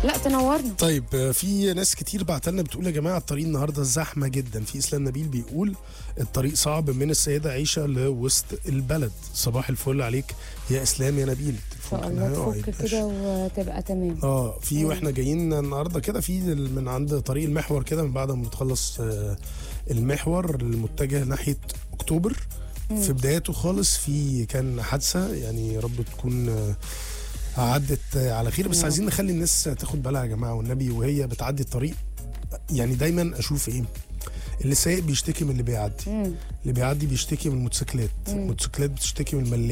لا تنورنا طيب آه، في ناس كتير بعتلنا بتقول يا جماعه الطريق النهارده زحمه جدا في اسلام نبيل بيقول الطريق صعب من السيده عيشه لوسط البلد صباح الفل عليك يا اسلام يا نبيل ان شاء الله تفك كده وتبقى تمام اه في واحنا جايين النهارده كده في ال- من عند طريق المحور كده من بعد ما بتخلص آه، المحور المتجه ناحيه اكتوبر في بدايته خالص في كان حادثه يعني يا رب تكون آه، عدت آه، على خير بس عايزين نخلي الناس تاخد بالها يا جماعه والنبي وهي بتعدي الطريق يعني دايما اشوف ايه اللي سايق بيشتكي من اللي بيعدي مم. اللي بيعدي بيشتكي من الموتوسيكلات الموتوسيكلات بتشتكي من الملاك